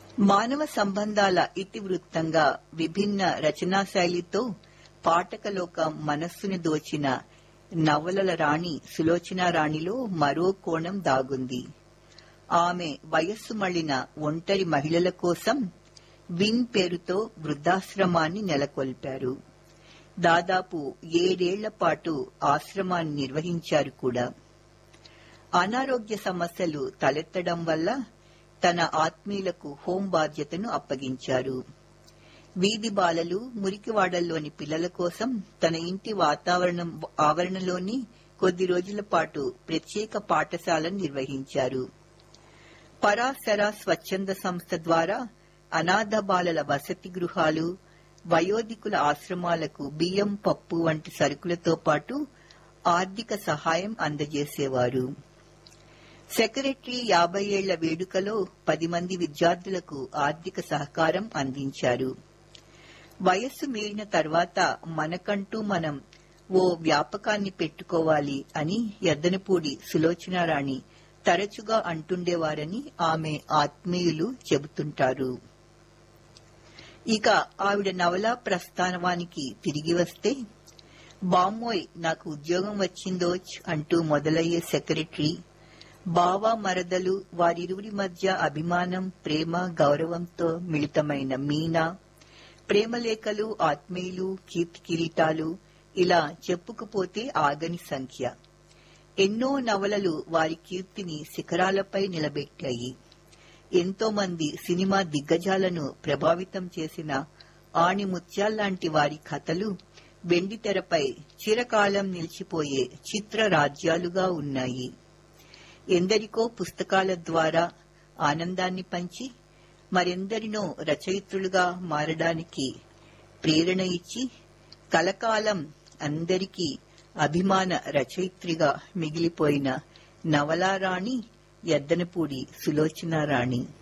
మానవ సంబంధాల ఇతివృత్తంగా విభిన్న రచనా శైలితో పాఠకలోకం మనస్సును దోచిన నవలల రాణి సులోచన రాణిలో మరో కోణం దాగుంది ఆమె వయస్సు మళ్లిన ఒంటరి మహిళల కోసం విన్ పేరుతో వృద్ధాశ్రమాన్ని నెలకొల్పారు దాదాపు ఏడేళ్ల పాటు ఆశ్రమాన్ని నిర్వహించారు కూడా అనారోగ్య సమస్యలు తలెత్తడం వల్ల తన ఆత్మీయులకు హోం బాధ్యతను అప్పగించారు వీధి బాలలు మురికివాడల్లోని పిల్లల కోసం తన ఇంటి వాతావరణం ఆవరణలోని కొద్ది రోజుల పాటు ప్రత్యేక పాఠశాలను నిర్వహించారు పరాశర స్వచ్ఛంద సంస్థ ద్వారా అనాథ బాలల వసతి గృహాలు వయోధికుల ఆశ్రమాలకు బియ్యం పప్పు వంటి సరుకులతో పాటు ఆర్థిక సహాయం అందజేసేవారు సెక్రటరీ యాభై ఏళ్ల వేడుకలో పది మంది విద్యార్థులకు ఆర్థిక సహకారం అందించారు వయస్సు మీరిన తర్వాత మనకంటూ మనం ఓ వ్యాపకాన్ని పెట్టుకోవాలి అని ఎద్దనపూడి సులోచనారాణి తరచుగా అంటుండేవారని ఆమె ఆత్మీయులు చెబుతుంటారు ఇక ఆవిడ నవలా ప్రస్థానవానికి తిరిగి వస్తే బామ్మోయ్ నాకు ఉద్యోగం వచ్చిందోచ్ అంటూ మొదలయ్యే సెక్రటరీ బావ మరదలు వారిరువురి మధ్య అభిమానం ప్రేమ గౌరవంతో మిళితమైన మీనా ప్రేమలేఖలు ఆత్మీయులు కీర్తి కిరీటాలు ఇలా చెప్పుకుపోతే ఆగని సంఖ్య ఎన్నో నవలలు వారి కీర్తిని శిఖరాలపై నిలబెట్టాయి ఎంతో మంది సినిమా దిగ్గజాలను ప్రభావితం చేసిన ఆణిముత్యాల్లాంటి వారి కథలు వెండి తెరపై చిరకాలం నిలిచిపోయే చిత్ర రాజ్యాలుగా ఉన్నాయి ఎందరికో పుస్తకాల ద్వారా ఆనందాన్ని పంచి మరెందరినో రచయిత్రులుగా మారడానికి ప్రేరణ ఇచ్చి కలకాలం అందరికీ అభిమాన రచయిత్రిగా మిగిలిపోయిన నవలారాణి ఎద్దనపూడి సులోచనారాణి